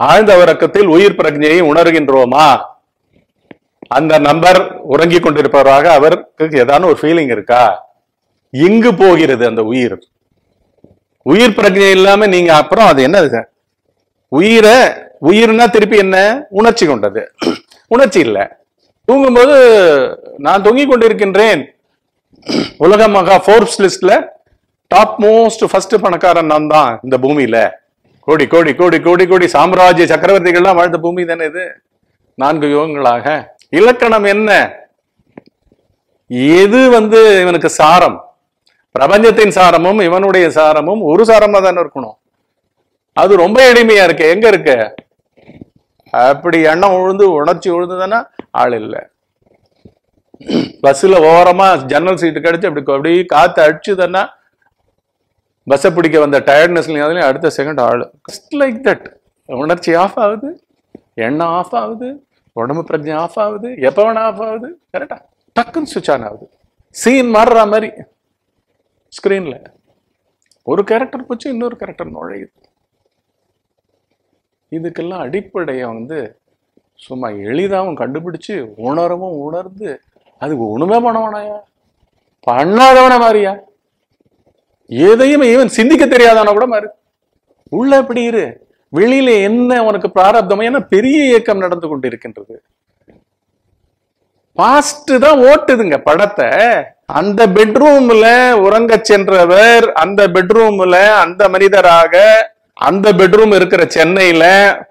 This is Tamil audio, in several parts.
ஆழ்ந்த உறக்கத்தில் உயிர் பிரஜையை உணர்கின்றோமா அந்த நம்பர் உறங்கிக் கொண்டிருப்பவராக அவருக்கு ஏதான ஒரு ஃபீலிங் இருக்கா எங்கு போகிறது அந்த உயிர் உயிர் பிரஜை இல்லாம நீங்க அப்புறம் அது என்னது சார் உயிரை உயிர்னா திருப்பி என்ன உணர்ச்சி கொண்டது உணர்ச்சி இல்ல தூங்கும்போது நான் தொங்கிக் கொண்டிருக்கின்றேன் உலக மகா ஃபோர்ப்ஸ் லிஸ்ட்ல டாப் மோஸ்ட் ஃபர்ஸ்ட் பணக்காரன் நான் தான் இந்த பூமியில கோடி கோடி கோடி கோடி கோடி சாம்ராஜ்ய சக்கரவர்த்திகள்லாம் வாழ்ந்த பூமி தானே இது நான்கு யுகங்களாக இலக்கணம் என்ன எது வந்து இவனுக்கு சாரம் பிரபஞ்சத்தின் சாரமும் இவனுடைய சாரமும் ஒரு சாரமா தானே இருக்கணும் அது ரொம்ப எளிமையா இருக்கு எங்க இருக்கு அப்படி எண்ணம் உழுந்து உணர்ச்சி உழுந்துதானா ஆள் இல்லை பஸ்ல ஓரமா ஜன்னல் சீட்டு கிடைச்சு அப்படி அப்படியே காத்து அடிச்சுதுன்னா பஸ்ஸை பிடிக்க வந்த டயர்ட்னஸ்லையும் அதுலயும் அடுத்த செகண்ட் ஆளு ஜஸ்ட் லைக் தட் உணர்ச்சி ஆஃப் ஆகுது எண்ணம் ஆஃப் ஆகுது உடம்பு பிரஜை ஆஃப் ஆகுது எப்போ வேணா ஆஃப் ஆகுது கரெக்டா டக்குன்னு சுவிச் ஆன் ஆகுது சீன் மாறுற மாதிரி ஸ்க்ரீன்ல ஒரு கேரக்டர் போச்சு இன்னொரு கேரக்டர் நுழையுது இதுக்கெல்லாம் அடிப்படையை வந்து சும்மா எளிதாகவும் கண்டுபிடிச்சு உணரவும் உணர்ந்து அதுக்கு ஒண்ணுமே பண்ண வேணாயா பண்ணாதவன மாதிரியா எதையும் இவன் சிந்திக்க தெரியாதவன கூட மாறு உள்ள எப்படி இரு வெளியில என்ன உனக்கு பிராரப்தம் ஏன்னா பெரிய இயக்கம் நடந்து கொண்டிருக்கின்றது பாஸ்ட் தான் ஓட்டுதுங்க படத்தை அந்த பெட்ரூம்ல உறங்க சென்றவர் அந்த பெட்ரூம்ல அந்த மனிதராக அந்த பெட்ரூம் இருக்கிற சென்னையில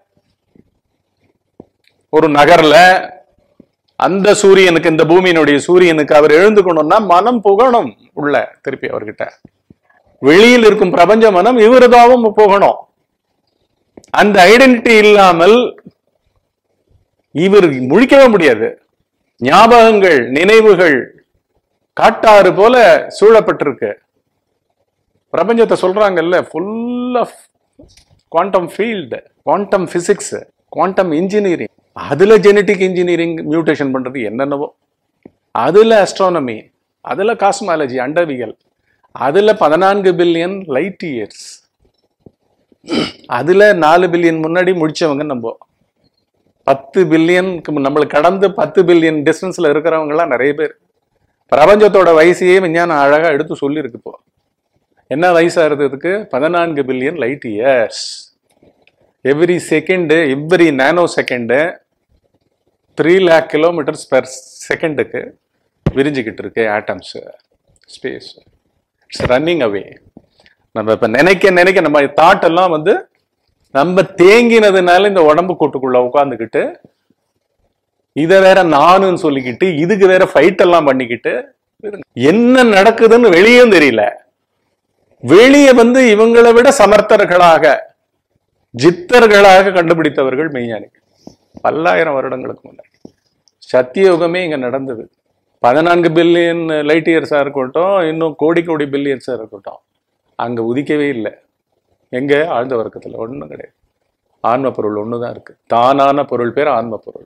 ஒரு நகர்ல அந்த சூரியனுக்கு இந்த பூமியினுடைய சூரியனுக்கு அவர் எழுந்துக்கணும்னா மனம் புகணும் உள்ள திருப்பி அவர்கிட்ட வெளியில் இருக்கும் பிரபஞ்ச மனம் இவருதாவும் போகணும் அந்த ஐடென்டிட்டி இல்லாமல் இவர் முழிக்கவே முடியாது ஞாபகங்கள் நினைவுகள் காட்டாறு போல சூழப்பட்டிருக்கு பிரபஞ்சத்தை சொல்றாங்கல்ல full of quantum field quantum physics quantum engineering அதுல ஜெனட்டிக் இன்ஜினியரிங் மியூட்டேஷன் பண்றது என்னென்னவோ அதுல அஸ்ட்ரானமி அதுல காஸ்மாலஜி அண்டவியல் அதுல பதினான்கு பில்லியன் லைட் இயர்ஸ் அதுல நாலு பில்லியன் முன்னாடி முடிச்சவங்க நம்ம பத்து பில்லியனுக்கு நம்மளை கடந்து பத்து பில்லியன் டிஸ்டன்ஸ்ல இருக்கிறவங்க எல்லாம் நிறைய பேர் பிரபஞ்சத்தோட வயசையே விஞ்ஞானம் அழகா எடுத்து சொல்லியிருக்கு இப்போ என்ன வயசா இருந்ததுக்கு பதினான்கு billion light years every second every nanosecond three lakh kilometres per செகண்டுக்கு விரிஞ்சுக்கிட்டு இருக்கு atoms space it's running away நம்ம இப்ப நினைக்க நினைக்க நம்ம தாட் எல்லாம் வந்து நம்ம தேங்கினதுனால இந்த உடம்பு கூட்டுக்குள்ள உட்காந்துக்கிட்டு இதை வேற நானுன்னு சொல்லிக்கிட்டு இதுக்கு வேற ஃபைட் எல்லாம் பண்ணிக்கிட்டு என்ன நடக்குதுன்னு வெளியும் தெரியல வெளியே வந்து இவங்களை விட சமர்த்தர்களாக ஜித்தர்களாக கண்டுபிடித்தவர்கள் மெய்ஞானிகள் பல்லாயிரம் வருடங்களுக்கு முன்னாடி சத்தியயுகமே இங்க நடந்தது பதினான்கு பில்லியன் லைட் இயர்ஸா இருக்கட்டும் இன்னும் கோடி கோடி பில்லியன்ஸா இருக்கட்டும் அங்க உதிக்கவே இல்லை எங்க ஆழ்ந்த வர்க்கத்துல ஒண்ணும் கிடையாது ஆன்ம பொருள் ஒண்ணுதான் இருக்கு தானான பொருள் பேர் ஆன்ம பொருள்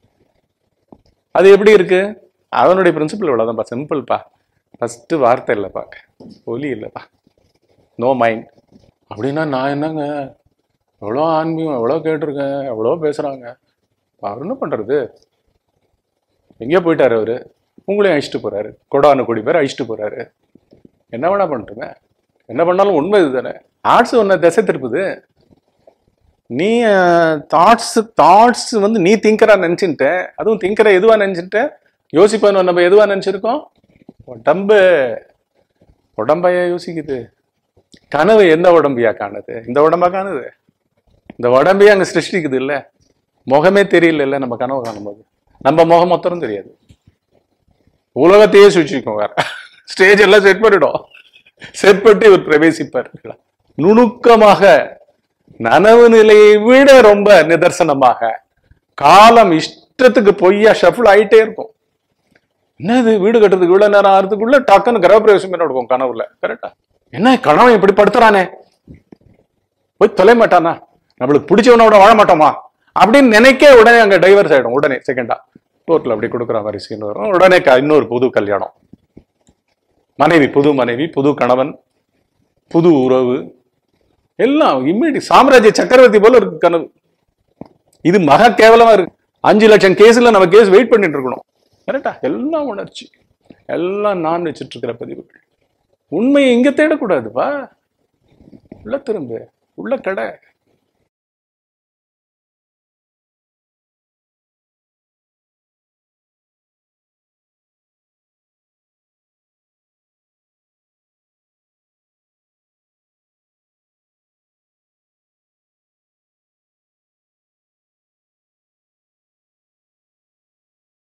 அது எப்படி இருக்கு அதனுடைய பிரின்சிபல் இவ்வளவுதான்ப்பா சிம்பிள்ப்பா ஃபர்ஸ்ட் வார்த்தை இல்லைப்பா ஒலி இல்லைப்பா நோ மைண்ட் அப்படின்னா நான் என்னங்க எவ்வளோ ஆன்மீகம் எவ்வளோ கேட்டிருக்கேன் எவ்வளோ பேசுறாங்க அவர் என்ன பண்றது எங்கேயோ போயிட்டாரு அவரு உங்களையும் அழிச்சிட்டு போறாரு கொடானு கோடி பேர் அழிச்சிட்டு போறாரு என்ன வேணா பண்ணிட்டுங்க என்ன பண்ணாலும் உண்மை இதுதானே ஆர்ட்ஸ் ஒன்று திசை திருப்புது நீ தாட்ஸ் தாட்ஸ் வந்து நீ திங்கரா நினைச்சுட்ட அதுவும் திங்கரை எதுவா நினைச்சுட்ட யோசிப்பன்னு நம்ம எதுவா நினைச்சிருக்கோம் உடம்பு உடம்பையா யோசிக்குது கனவு எந்த உடம்பையா காணுது இந்த உடம்பா காணுது இந்த உடம்பையே அங்க சிருஷ்டிக்குது இல்ல முகமே தெரியல இல்ல நம்ம கனவு காணும்போது நம்ம முகம் மொத்தம் தெரியாது உலகத்தையே சுழிச்சிக்கும் வேற ஸ்டேஜ் எல்லாம் செட் பண்ணிடும் செட் பண்ணி இவர் பிரவேசிப்பார் நுணுக்கமாக நனவு நிலையை விட ரொம்ப நிதர்சனமாக காலம் இஷ்டத்துக்கு பொய்யா ஷஃபிள் ஆயிட்டே இருக்கும் என்னது வீடு கட்டுறதுக்கு இவ்வளவு நேரம் ஆகிறதுக்குள்ள டக்குன்னு கிரகப்பிரவேசம் நடக்கும் கனவுல கரெக்டா என்ன கனவு இப்படி படுத்துறானே போய் தொலை மாட்டானா நம்மளுக்கு பிடிச்சவனோட வாழ மாட்டோமா அப்படின்னு நினைக்க உடனே அங்க டைவர்ஸ் ஆயிடும் உடனே செகண்டா கோர்ட்ல அப்படி கொடுக்குற மாதிரி சீன் வரும் உடனே க- இன்னொரு புது கல்யாணம் மனைவி புது மனைவி புது கணவன் புது உறவு எல்லாம் இம்மிடி சாம்ராஜ்ய சக்கரவர்த்தி போல இருக்கு கனவு இது மகா கேவலமா இருக்கு அஞ்சு லட்சம் கேஸ்ல நம்ம கேஸ் வெயிட் பண்ணிட்டு இருக்கணும் கரெக்டா எல்லாம் உணர்ச்சி எல்லாம் நான் வச்சிட்டு இருக்கிற பதிவுகள் உண்மையை இங்க தேடக்கூடாதுப்பா உள்ள திரும்ப உள்ள கடை